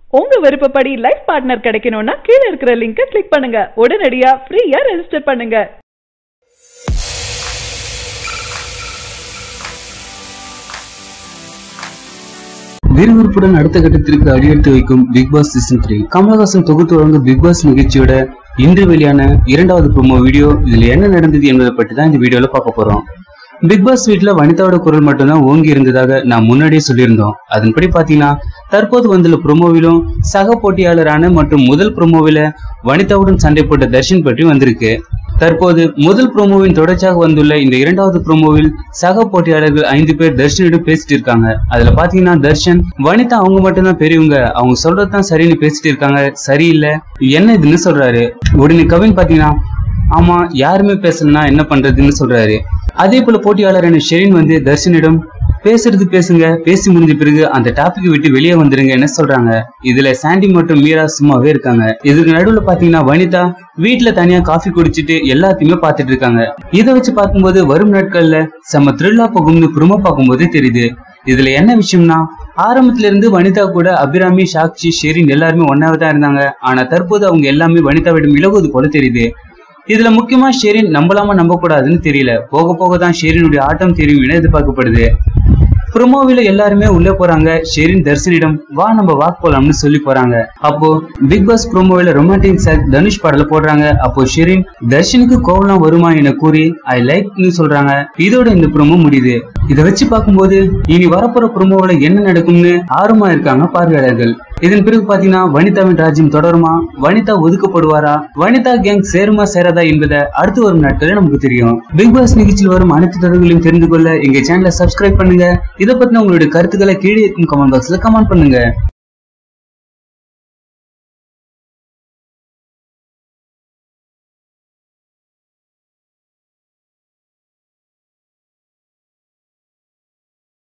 உங்க விருப்பப்படி life partner கிடைக்கணும்னா கீழ இருக்கிற லிங்கை கிளிக் பண்ணுங்க உடனடியா ஃப்ரீயா ரெஜிஸ்டர் பண்ணுங்க விறுவிறுப்புடன் அடுத்த கட்டத்திற்கு அடியெடுத்து வைக்கும் Bigg Boss season three Kamalahasan தொகுத்து வழங்கும் பிக் பாஸ் நிகழ்ச்சியோட இன்று வெளியான இரண்டாவது ப்ரோமோ வீடியோ இதுல என்ன நடந்தது என்பதை பற்றி தான் இந்த வீடியோல பார்க்க போறோம் பிக் பாஸ் வீட்ல வனிதாவோட குரல் மட்டும்தான் ஓங்கி இருந்ததாக நான் முன்னாடியே சொல்லியிருந்தோம் அதன்படி பாத்தீங்கன்னா தற்போது வந்துள்ள ப்ரோமோவிலும் சக போட்டியாளரான மற்றும் முதல் ப்ரோமோவில வனிதாவுடன் சண்டை போட்ட தர்ஷன் பற்றி வந்திருக்கு தற்போது முதல் ப்ரோமோவின் தொடர்ச்சியாக வந்துள்ள இந்த இரண்டாவது ப்ரோமோவில் சக போட்டியாளர்கள் ஐந்து பேர் தர்ஷனிடம் பேசிட்டு இருக்காங்க அதுல பாத்தீங்கன்னா தர்ஷன் வனிதா அவங்க மட்டும்தான் பெரியவங்க அவங்க சொல்றதுதான் சரின்னு பேசிட்டு இருக்காங்க சரியில்லை என்ன இதுன்னு சொல்றாரு உடனே கவின் பாத்தீங்கன்னா ஆமா யாருமே பேசலனா என்ன பண்றதுன்னு சொல்றாரு அதே போல போட்டியாளரான ஷெரின் வந்து தர்ஷனிடம் பேசுறது பேசுங்க பேசி முடிஞ்ச பிறகு அந்த டாபிக் விட்டு வெளியே வந்துருங்க என்ன சொல்றாங்க இதுல சாண்டி மற்றும் மீரா சும்மாவே இருக்காங்க இதுக்கு நடுவுல பாத்தீங்கன்னா வனிதா வீட்டுல தனியா காஃபி குடிச்சிட்டு எல்லாத்தையுமே பார்த்துட்டு இருக்காங்க இதை வச்சு பார்க்கும்போது வரும் நாட்கள்ல செம்ம த்ரில்லா போகும்னு குருமா பார்க்கும்போதே தெரியுது இதுல என்ன விஷயம்னா ஆரம்பத்துல இருந்து வனிதா கூட அபிராமி சாக்ஷி ஷெரின் எல்லாருமே ஒன்னாவே தான் இருந்தாங்க ஆனா தற்போது அவங்க எல்லாமே வனிதாவிடம் விலகுவது போல தெரியுது இதுல முக்கியமா ஷெரின் நம்பலாமா நம்ப கூடாதுன்னு தெரியல போக போக தான் ஷெரினுடைய ஆட்டம் தெரியும் என எதிர்பார்க்கப்படுது ப்ரோமோவில எல்லாருமே உள்ள போறாங்க ஷெரின் தர்ஷனிடம் வா நம்ம வாக் போலாம்னு சொல்லி போறாங்க அப்போ பிக் பாஸ் ப்ரோமோவில ரொமான்டிக் சாக் தனுஷ் பாடல போடுறாங்க அப்போ ஷெரின் தர்ஷனுக்கு கோவலாம் வருமா என கூறி ஐ லைக்னு சொல்றாங்க இதோட இந்த ப்ரோமோ முடியுது இதை வச்சு பார்க்கும்போது இனி வரப்போற ப்ரோமோவில என்ன நடக்கும்னு ஆர்வமா இருக்காங்க பார்வையாளர்கள் இதன் பிறகு பாத்தீங்கன்னா வனிதாவின் ராஜ்யம் தொடருமா வனிதா ஒதுக்கப்படுவாரா வனிதா கேங் சேருமா சேராதா என்பதை அடுத்து வரும் நாட்களில் நமக்கு தெரியும் பிக் பாஸ் நிகழ்ச்சியில் வரும் அனைத்து தொடர்களையும் தெரிந்து கொள்ள எங்க சேனலை சப்ஸ்கிரைப் பண்ணுங்க இதை பத்தின உங்களுடைய கருத்துக்களை கீழே இருக்கும் கமெண்ட் பாக்ஸ்ல கமெண்ட் பண்ணுங்க